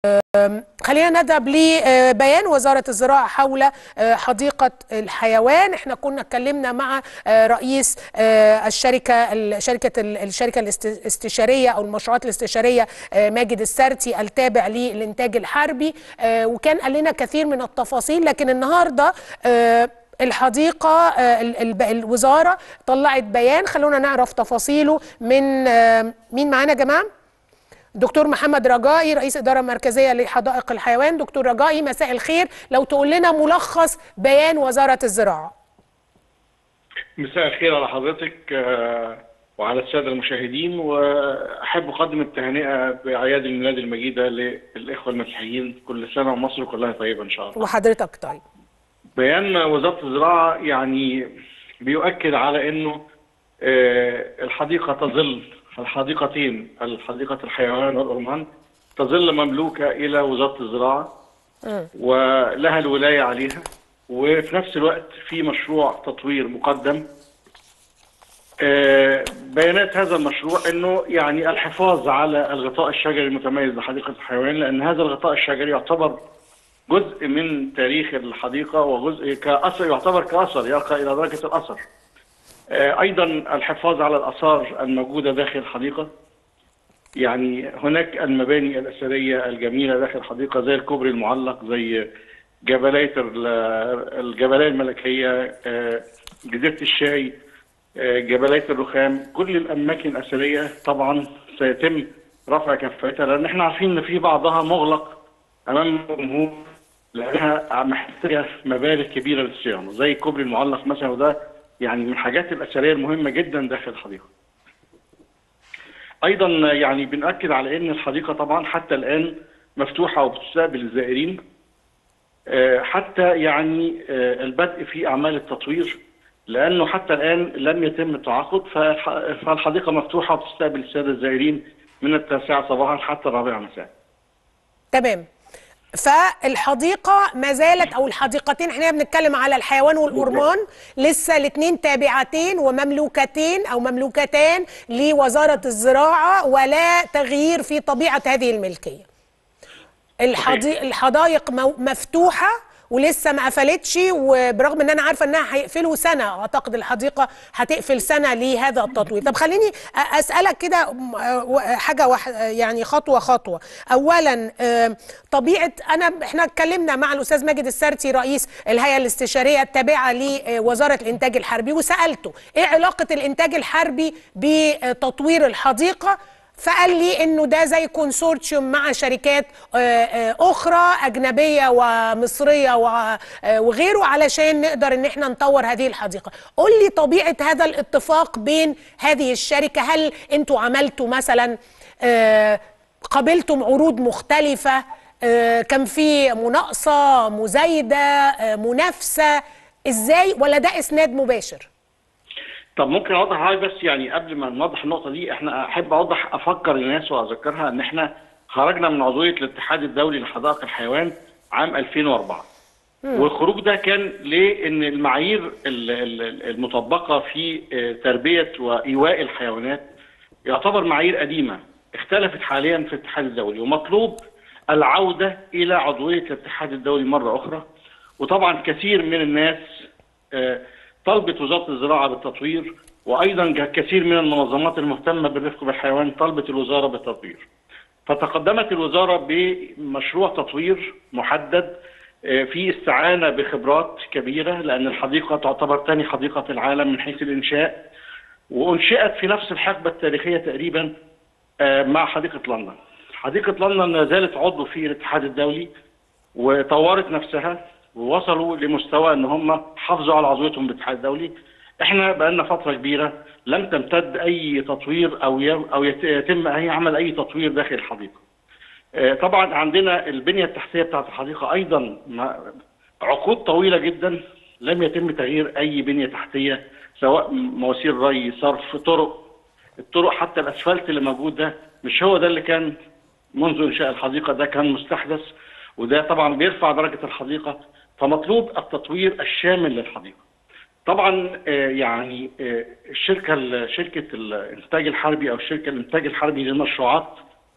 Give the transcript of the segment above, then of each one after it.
خلينا نذهب لبيان وزارة الزراعة حول حديقة الحيوان احنا كنا اتكلمنا مع رئيس الشركة شركة الشركة الاستشارية او المشروعات الاستشارية ماجد السرتي التابع للانتاج الحربي وكان قال لنا كثير من التفاصيل لكن النهارده الحديقة الوزارة طلعت بيان خلونا نعرف تفاصيله من مين معانا يا جماعه دكتور محمد رجائي رئيس إدارة مركزية لحدائق الحيوان دكتور رجائي مساء الخير لو تقول لنا ملخص بيان وزارة الزراعة مساء الخير على حضرتك وعلى السادة المشاهدين وأحب أقدم التهنئة بأعياد الميلاد المجيدة للإخوة المسيحيين كل سنة ومصر كلها طيبة إن شاء الله وحضرتك طيب بيان وزارة الزراعة يعني بيؤكد على أنه الحديقة تظل الحديقتين الحديقة الحيوان والأرمان تظل مملوكة إلى وزارة الزراعة ولها الولاية عليها وفي نفس الوقت في مشروع تطوير مقدم بيانات هذا المشروع انه يعني الحفاظ على الغطاء الشجري المتميز لحديقه الحيوان لان هذا الغطاء الشجري يعتبر جزء من تاريخ الحديقه وجزء كاثر يعتبر كاثر يرقى الى درجه الاثر. ايضا الحفاظ على الاثار الموجوده داخل الحديقه يعني هناك المباني الاثريه الجميله داخل الحديقه زي الكوبري المعلق زي جبليه الجبليه الملكيه جزيره الشاي جبليه الرخام كل الاماكن الاثريه طبعا سيتم رفع كفاءتها لان احنا عارفين ان في بعضها مغلق امام الجمهور لانها محتاجه مبالغ كبيره للصيانه زي الكوبري المعلق مثلا وده يعني من الحاجات الاثريه المهمه جدا داخل الحديقه. ايضا يعني بنأكد على ان الحديقه طبعا حتى الان مفتوحه وبتستقبل الزائرين حتى يعني البدء في اعمال التطوير لانه حتى الان لم يتم التعاقد فالحديقه مفتوحه وبتستقبل الساده الزائرين من التاسعه صباحا حتى الرابعه مساء. تمام. فالحديقة ما زالت أو الحديقتين احنا بنتكلم على الحيوان والأورمان لسه الاثنين تابعتين ومملوكتين أو مملوكتان لوزارة الزراعة ولا تغيير في طبيعة هذه الملكية الحدي... الحدائق مفتوحة ولسه ما قفلتش وبرغم ان انا عارفه انها هيقفلوا سنه اعتقد الحديقه هتقفل سنه لهذا التطوير طب خليني اسالك كده حاجه واحد يعني خطوه خطوه اولا طبيعه انا احنا اتكلمنا مع الاستاذ ماجد السرتي رئيس الهيئه الاستشاريه التابعه لوزاره الانتاج الحربي وسالته ايه علاقه الانتاج الحربي بتطوير الحديقه فقال لي انه ده زي كونسورتيوم مع شركات اخرى اجنبيه ومصريه وغيره علشان نقدر ان احنا نطور هذه الحديقه قول لي طبيعه هذا الاتفاق بين هذه الشركه هل انتوا عملتوا مثلا قابلتم عروض مختلفه كان في مناقصه مزايده منافسه ازاي ولا ده اسناد مباشر طب ممكن اوضح حاجه بس يعني قبل ما نوضح النقطه دي احنا احب اوضح افكر الناس واذكرها ان احنا خرجنا من عضويه الاتحاد الدولي لحدائق الحيوان عام 2004 مم. والخروج ده كان لان المعايير المطبقه في تربيه وايواء الحيوانات يعتبر معايير قديمه اختلفت حاليا في الاتحاد الدولي ومطلوب العوده الى عضويه الاتحاد الدولي مره اخرى وطبعا كثير من الناس طلبت وزاره الزراعه بالتطوير وايضا كثير من المنظمات المهتمه بالرفق بالحيوان طلبت الوزاره بالتطوير. فتقدمت الوزاره بمشروع تطوير محدد في استعانه بخبرات كبيره لان الحديقه تعتبر ثاني حديقه في العالم من حيث الانشاء وانشئت في نفس الحقبه التاريخيه تقريبا مع حديقه لندن. حديقه لندن لا زالت عضو في الاتحاد الدولي وطورت نفسها ووصلوا لمستوى ان هم حافظوا على عضويتهم بالاتحاد الدولي احنا بقالنا فتره كبيره لم تمتد اي تطوير او او يتم اي عمل اي تطوير داخل الحديقه طبعا عندنا البنيه التحتيه بتاعت الحديقه ايضا عقود طويله جدا لم يتم تغيير اي بنيه تحتيه سواء مواسير ري صرف طرق الطرق حتى الاسفلت اللي موجود ده مش هو ده اللي كان منذ انشاء الحديقه ده كان مستحدث وده طبعا بيرفع درجه الحديقه فمطلوب التطوير الشامل للحديقه. طبعا يعني الشركه شركه الانتاج الحربي او الشركه الانتاج الحربي للمشروعات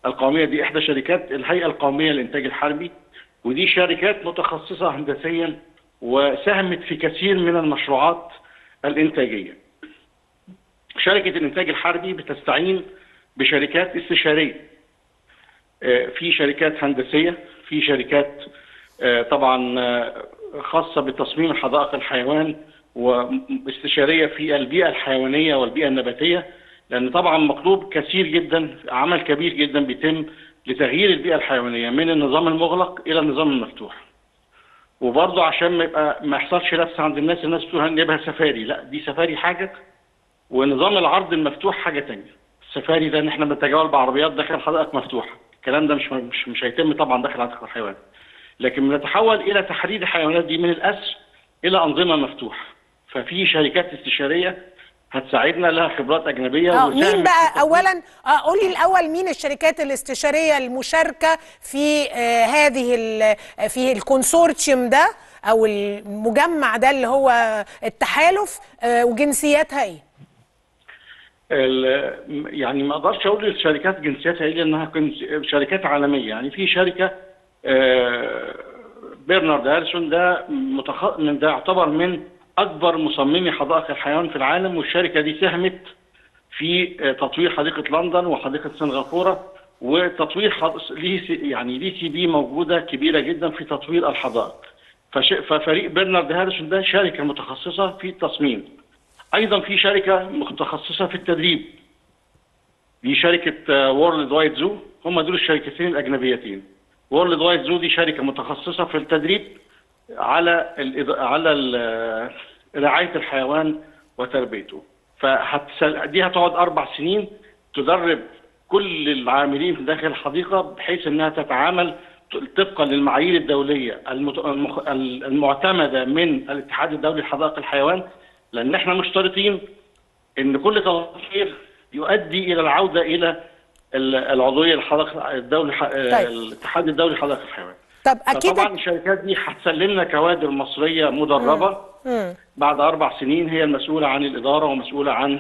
القوميه دي احدى شركات الهيئه القوميه للانتاج الحربي ودي شركات متخصصه هندسيا وساهمت في كثير من المشروعات الانتاجيه. شركه الانتاج الحربي بتستعين بشركات استشاريه. آه، في شركات هندسيه، في شركات آه، طبعا آه، خاصه بتصميم حدائق الحيوان واستشاريه في البيئه الحيوانيه والبيئه النباتيه لان طبعا مطلوب كثير جدا عمل كبير جدا بيتم لتغيير البيئه الحيوانيه من النظام المغلق الى النظام المفتوح. وبرضه عشان ما يبقى ما يحصلش لبس عند الناس الناس بتقول هنجيبها سفاري لا دي سفاري حاجه ونظام العرض المفتوح حاجه تانية السفاري ده ان احنا بنتجول بعربيات داخل حدائق مفتوحه الكلام ده مش مش مش هيتم طبعا داخل حديقه الحيوان لكن بنتحول الى تحرير الحيوانات دي من الاسر الى انظمه مفتوحه ففي شركات استشاريه هتساعدنا لها خبرات اجنبيه اه وساهمت مين في بقى تطوير- اولا اه قولي الاول مين الشركات الاستشاريه المشاركه في آه هذه ال- في الكونسورتيوم ده او المجمع ده اللي هو التحالف آه وجنسياتها ايه ال- يعني ما اقدرش اقول الشركات جنسيتها ايه لانها كنت- شركات عالميه يعني في شركه آه، برنارد هاريسون ده متخ... من ده يعتبر من اكبر مصممي حدائق الحيوان في العالم والشركه دي ساهمت في آه، تطوير حديقه لندن وحديقه سنغافوره وتطوير حد... ليه سي- يعني ليه سي بي موجوده كبيره جدا في تطوير الحدائق فش... ففريق برنارد هاريسون ده شركه متخصصه في التصميم ايضا في شركه متخصصه في التدريب دي شركه وورلد وايد زو هم دول الشركتين الاجنبيتين وورلد وايد زو دي شركه متخصصه في التدريب على ال على ال رعايه الحيوان وتربيته فهتسل... دي هتقعد اربع سنين تدرب كل العاملين داخل الحديقه بحيث انها تتعامل طبقا للمعايير الدوليه المت... المخ... المعتمده من الاتحاد الدولي لحدائق الحيوان لان احنا مشترطين ان كل تطوير يؤدي الى العوده الى ال- العضويه لحدائق الدولي طيب. الاتحاد الدولي لحدائق الحيوان طب اكيد طبعا الشركات دي هتسلمنا كوادر مصريه مدربه مم. بعد اربع سنين هي المسؤوله عن الاداره ومسؤوله عن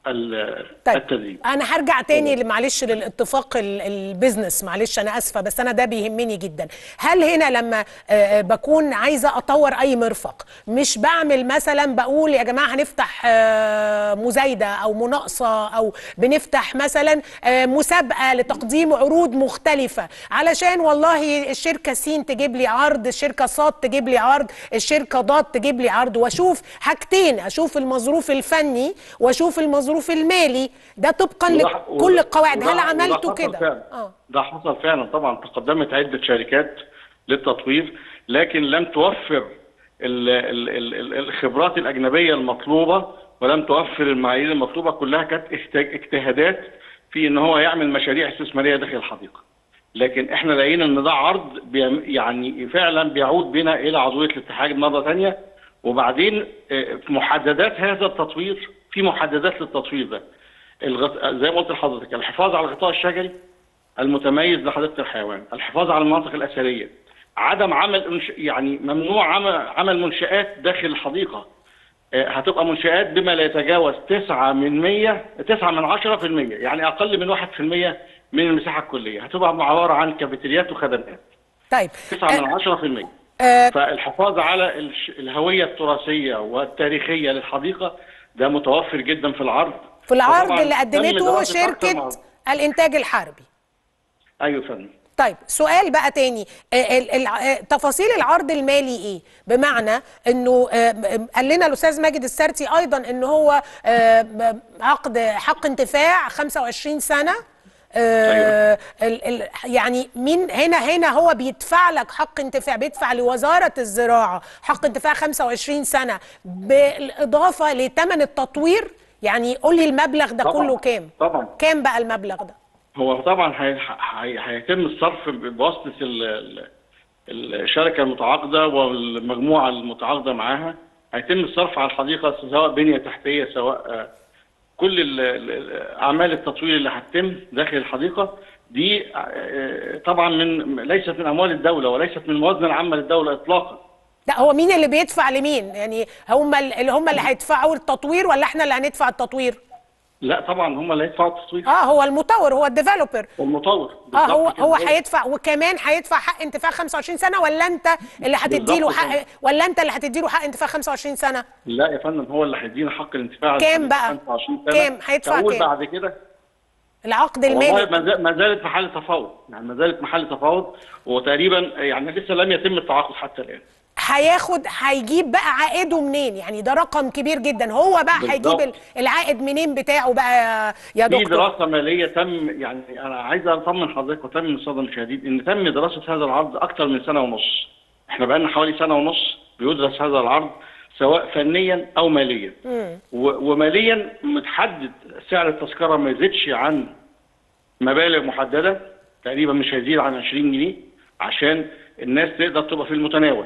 ال- طيب التدريب انا هرجع تاني معلش للاتفاق ال- البيزنس معلش انا اسفه بس انا ده بيهمني جدا هل هنا لما آه، بكون عايزه اطور اي مرفق مش بعمل مثلا بقول يا جماعه هنفتح آه، مزايده او مناقصه او بنفتح مثلا آه، مسابقه لتقديم عروض مختلفه علشان والله الشركه سين تجيب لي عرض الشركه صاد تجيب لي عرض الشركه ضاد تجيب لي عرض واشوف حاجتين اشوف المظروف الفني واشوف المظروف المالي ده طبقا وده- لكل وده- القواعد هل وده- عملتوا وده حصل كده فعلا. اه ده حصل فعلا طبعا تقدمت عده شركات للتطوير لكن لم توفر ال ال ال ال الخبرات الاجنبيه المطلوبه ولم توفر المعايير المطلوبه كلها كانت اجت- اجتهادات في ان هو يعمل مشاريع استثماريه داخل الحديقه لكن احنا لقينا ان ده عرض بيم- يعني فعلا بيعود بنا الى عضويه الاتحاد مره ثانيه وبعدين آه، في محددات هذا التطوير في محددات للتطوير ده الغط... زي ما قلت لحضرتك الحفاظ على الغطاء الشجري المتميز لحديقه الحيوان، الحفاظ على المناطق الاثريه، عدم عمل انش... يعني ممنوع عمل عمل منشآت داخل الحديقه. آه، هتبقى منشآت بما لا يتجاوز 9 من 100 9 من 10% يعني اقل من 1% من المساحه الكليه، هتبقى عباره عن كافيتريات وخدمات. طيب 9 من 10%. آه، فالحفاظ على الش- الهويه التراثيه والتاريخيه للحديقه ده متوفر جدا في العرض في العرض فطبعاً اللي تم قدمته دراسة أكتر شركه من- الانتاج الحربي ايوه فندم طيب سؤال بقى تاني آه، ال- ال- آه، تفاصيل العرض المالي ايه بمعنى انه آه، م- قال لنا الاستاذ ماجد السرتي ايضا ان هو آه، م- عقد حق انتفاع 25 سنه آه، ال- ال- يعني مين هنا هنا هو بيدفع لك حق انتفاع بيدفع لوزاره الزراعه حق انتفاع 25 سنه بالاضافه لثمن التطوير يعني قول لي المبلغ ده طبعاً، كله كام طبعا كام بقى المبلغ ده هو طبعا هي- هي- هيتم الصرف بواسطه ال- ال- الشركه المتعاقده والمجموعه المتعاقده معاها هيتم الصرف على الحديقه سواء بنيه تحتيه سواء آه، كل ال- ال- اعمال التطوير اللي هتتم داخل الحديقه دي آه، طبعا من ليست من اموال الدوله وليست من الموازنه العامه للدوله اطلاقا لا هو مين اللي بيدفع لمين يعني هم ال- اللي هم اللي هيدفعوا التطوير ولا احنا اللي هندفع التطوير لا طبعا هم اللي هيدفعوا التصوير اه هو المطور هو الديفلوبر والمطور اه هو بالظبط كده. هو هيدفع وكمان هيدفع حق انتفاع 25 سنه ولا انت اللي هتدي له بالظبط حق كده. ولا انت اللي هتدي له حق انتفاع 25 سنه لا يا فندم هو اللي هيدينا حق الانتفاع كام لحد بقى؟ 25 سنه كام؟ هيدفع أقول كام؟ بعد كده العقد والله المالي ما زال- ما زالت محل تفاوض يعني ما زالت محل تفاوض وتقريبا يعني لسه لم يتم التعاقد حتى الان هياخد هيجيب بقى عائده منين يعني ده رقم كبير جدا هو بقى هيجيب بالظبط. ال- العائد منين بتاعه بقى يا- يا في دكتور دراسه ماليه تم يعني انا عايز اطمن حضرتك وتم من الصدى المشاهدين ان تم دراسه هذا العرض اكثر من سنه ونص احنا بقى لنا حوالي سنه ونص بيدرس هذا العرض سواء فنيا او ماليا و- وماليا متحدد سعر التذكره ما يزيدش عن مبالغ محدده تقريبا مش هيزيد عن 20 جنيه عشان الناس تقدر تبقى في المتناول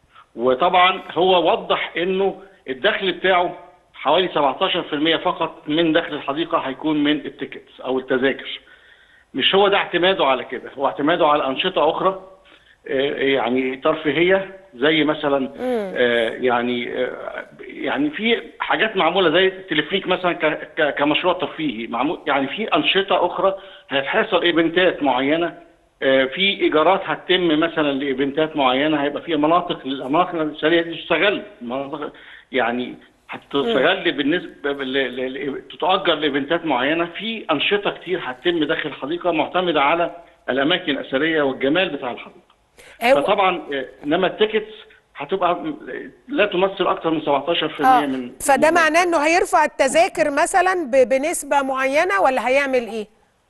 وطبعا هو وضح انه الدخل بتاعه حوالي 17% فقط من دخل الحديقه هيكون من التيكتس او التذاكر مش هو ده اعتماده على كده هو اعتماده على انشطه اخرى آه، يعني ترفيهيه زي مثلا آه، يعني آه، يعني في حاجات معموله زي التلفريك مثلا ك- ك- كمشروع ترفيهي معمول يعني في انشطه اخرى هتحصل ايفنتات معينه آه، في ايجارات هتتم مثلا لايفنتات معينه هيبقى في مناطق المناطق الاثريه دي تستغل مناطق يعني هتستغل بالنسبه ل- ل- ل- تتاجر لايفنتات معينه في انشطه كتير هتتم داخل الحديقه معتمده على الاماكن الاثريه والجمال بتاع الحديقه آه، فطبعا آه، انما التيكتس هتبقى م- لا تمثل اكثر من 17% اه من فده معناه انه هيرفع التذاكر مثلا ب- بنسبه معينه ولا هيعمل ايه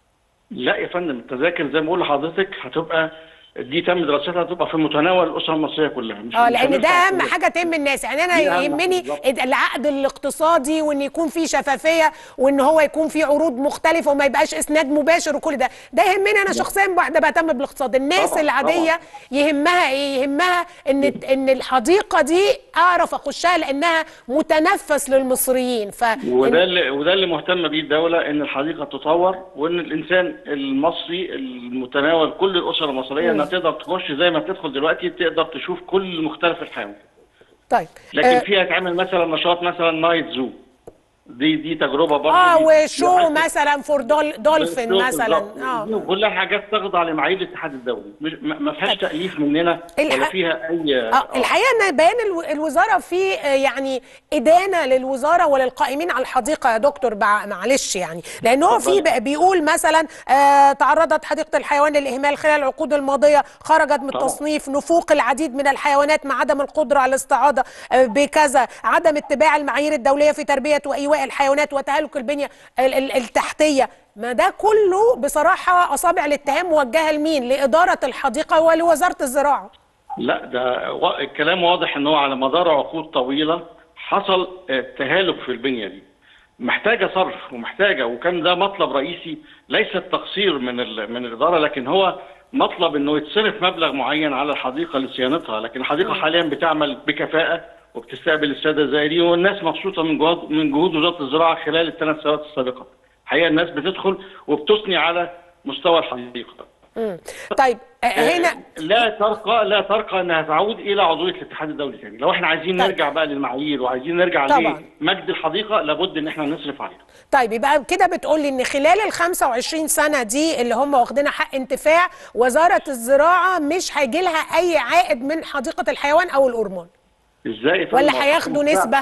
لا يا فندم التذاكر زي ما بقول لحضرتك هتبقى دي تم دراستها هتبقى في متناول الاسره المصريه كلها مش اه مش لان ده هندفع اهم كل- حاجه تهم الناس يعني دي انا أهم يهمني بالظبط. العقد الاقتصادي وان يكون فيه شفافيه وان هو يكون فيه عروض مختلفه وما يبقاش اسناد مباشر وكل ده ده يهمني انا شخصيا واحده بهتم بالاقتصاد الناس طبعاً، العاديه يهمها ايه يهمها ان ان الحديقه دي اعرف اخشها لانها متنفس للمصريين ف وده اللي وده اللي مهتمه بيه الدوله ان الحديقه تطور وان الانسان المصري المتناول كل الاسر المصريه انها تقدر تخش زي ما تدخل دلوقتي تقدر تشوف كل مختلف الحيوان طيب لكن آه، فيها تعمل مثلا نشاط مثلا نايت زو دي دي تجربه برضه اه دي- وشو دي حاجة- مثلا فور دول دولفين بالظبط. مثلا دي اه كلها حاجات تخضع لمعايير الاتحاد الدولي مش ما ما فيهاش تاليف مننا الح- ولا فيها اي اه الحقيقه ان بيان الو- الوزاره في آه، يعني ادانه للوزاره وللقائمين على الحديقه يا دكتور بع- معلش يعني لان هو في اتفضلي. ب- بيقول مثلا آه تعرضت حديقه الحيوان للاهمال خلال العقود الماضيه خرجت من طبعا. التصنيف نفوق العديد من الحيوانات مع عدم القدره على الاستعاضه آه، بكذا عدم اتباع المعايير الدوليه في تربيه وايواء الحيوانات وتهالك البنيه ال- ال- التحتيه ما ده كله بصراحه اصابع الاتهام موجهه لمين لاداره الحديقه ولوزاره الزراعه لا ده وا- الكلام واضح ان هو على مدار عقود طويله حصل آه، تهالك في البنيه دي محتاجه صرف ومحتاجه وكان ده مطلب رئيسي ليس التقصير من ال- من الاداره لكن هو مطلب انه يتصرف مبلغ معين على الحديقه لصيانتها لكن الحديقه حاليا بتعمل بكفاءه وبتستقبل الساده الزائرين والناس مبسوطه من جهود من جهود وزاره الزراعه خلال الثلاث سنوات السابقه حقيقه الناس بتدخل وبتثني على مستوى الحديقه مم. طيب آه، هنا لا ترقى لا ترقى انها تعود الى عضويه الاتحاد الدولي تاني لو احنا عايزين طيب. نرجع بقى للمعايير وعايزين نرجع طبعاً. لمجد الحديقه لابد ان احنا نصرف عليها طيب يبقى كده بتقول لي ان خلال ال 25 سنه دي اللي هم واخدينها حق انتفاع وزاره الزراعه مش هيجي لها اي عائد من حديقه الحيوان او الأورمان ازاي يا فندم؟ ولا حق هياخدوا الانتفاع- نسبه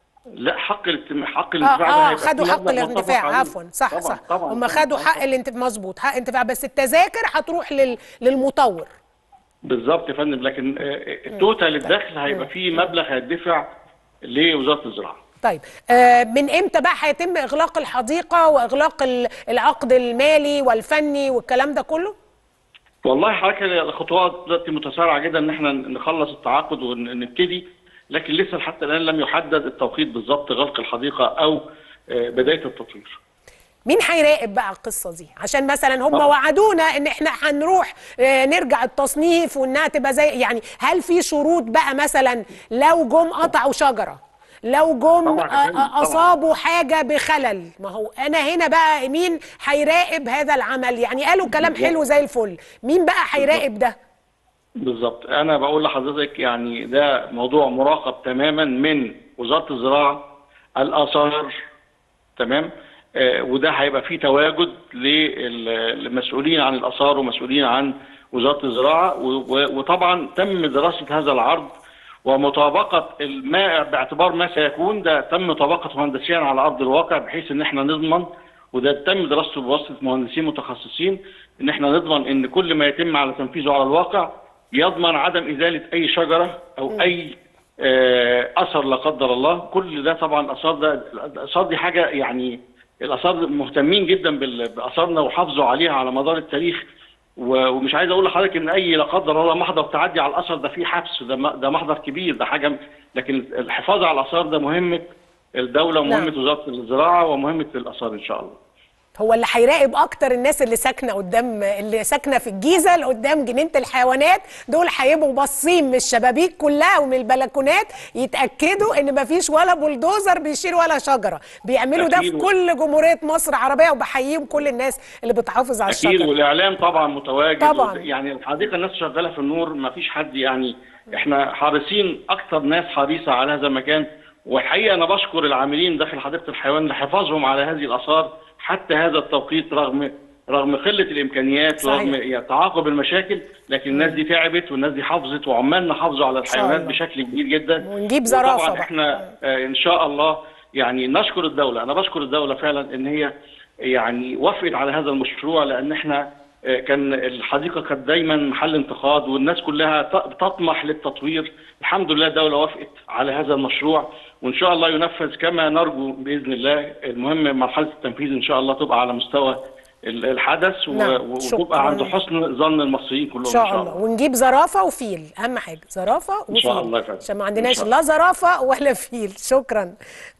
لا حق الاتم- حق اه الانتفاع ده اه هيبقى خدوا فيه حق مبلغ متفق الانتفاع عليه. عفوا صح طبعا صح طبعا هم طبعاً. خدوا حق الانتفاع مظبوط حق الانتفاع بس التذاكر هتروح لل... للمطور بالظبط يا فندم لكن آه، التوتال الدخل هيبقى فيه مبلغ هيدفع لوزاره الزراعه طيب آه من امتى بقى هيتم اغلاق الحديقه واغلاق ال- العقد المالي والفني والكلام ده كله والله حضرتك الخطوات دلوقتي متسارعه جدا ان احنا نخلص التعاقد ونبتدي لكن لسه حتى الان لم يحدد التوقيت بالظبط غلق الحديقه او آه، بدايه التطوير. مين هيراقب بقى القصه دي عشان مثلا هم طبعا. وعدونا ان احنا هنروح آه، نرجع التصنيف وانها تبقى زي يعني هل في شروط بقى مثلا لو جم قطعوا شجره لو جم طبعا يا آه، فندم، آه، طبعا. اصابوا حاجه بخلل ما هو انا هنا بقى مين هيراقب هذا العمل يعني قالوا كلام بالظبط. حلو زي الفل مين بقى هيراقب ده بالظبط انا بقول لحضرتك يعني ده موضوع مراقب تماما من وزاره الزراعه الاثار تمام آه، وده هيبقى فيه تواجد للمسؤولين عن الاثار ومسؤولين عن وزاره الزراعه و- و- وطبعا تم دراسه هذا العرض ومطابقه الماء باعتبار ما سيكون ده تم مطابقته هندسيا على ارض الواقع بحيث ان احنا نضمن وده تم دراسته بواسطه مهندسين متخصصين ان احنا نضمن ان كل ما يتم على تنفيذه على الواقع يضمن عدم ازاله اي شجره او اي آه، اثر لا قدر الله كل ده طبعا الاثار ده الاثار دي حاجه يعني الاثار مهتمين جدا بال- باثارنا وحافظوا عليها على مدار التاريخ و- ومش عايز اقول لحضرتك ان اي لا قدر الله محضر تعدي على الاثر ده فيه حبس ده م- ده محضر كبير ده حاجه لكن الحفاظ على الاثار ده مهمه الدوله ومهمه نعم. وزاره الزراعه ومهمه الاثار ان شاء الله هو اللي هيراقب اكتر الناس اللي ساكنه قدام اللي ساكنه في الجيزه اللي قدام جنينه الحيوانات دول هيبقوا باصين من الشبابيك كلها ومن البلكونات يتاكدوا ان مفيش ولا بلدوزر بيشيل ولا شجره بيعملوا ده في أكيد. كل جمهوريه مصر العربيه وبحييهم كل الناس اللي بتحافظ على اكيد الشجر والاعلام طبعا متواجد طبعاً. يعني الحديقه الناس شغاله في النور ما فيش حد يعني احنا حريصين اكثر ناس حريصه على هذا المكان والحقيقه انا بشكر العاملين داخل حديقه الحيوان لحفاظهم على هذه الاثار حتى هذا التوقيت رغم رغم قله الامكانيات صحيح. ورغم يعني تعاقب المشاكل لكن الناس دي تعبت والناس دي حافظت وعمالنا حافظوا على شاء الحيوانات الله. بشكل كبير جدا ونجيب زرافة وطبعا بقى. احنا آه، ان شاء الله يعني نشكر الدوله انا بشكر الدوله فعلا ان هي يعني وافقت على هذا المشروع لان احنا آه، كان الحديقه كانت دايما محل انتقاد والناس كلها ت- تطمح للتطوير الحمد لله الدوله وافقت على هذا المشروع وان شاء الله ينفذ كما نرجو باذن الله المهم مرحله التنفيذ ان شاء الله تبقى على مستوى ال- الحدث و- نعم، و- شكراً. وتبقى عند حسن ظن المصريين كلهم ان شاء الله ونجيب زرافه وفيل اهم حاجه زرافه وفيل إن شاء الله يا فندم. عشان ما إن عندناش شاء الله. لا زرافه ولا فيل شكرا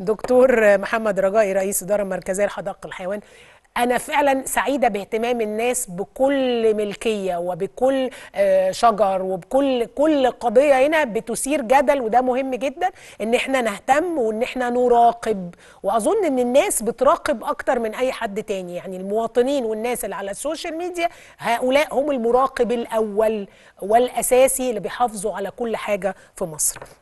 دكتور محمد رجائي رئيس الاداره المركزيه لحدائق الحيوان انا فعلا سعيده باهتمام الناس بكل ملكيه وبكل آه، شجر وبكل كل قضيه هنا بتثير جدل وده مهم جدا ان احنا نهتم وان احنا نراقب واظن ان الناس بتراقب اكتر من اي حد تاني يعني المواطنين والناس اللي على السوشيال ميديا هؤلاء هم المراقب الاول والاساسي اللي بيحافظوا على كل حاجه في مصر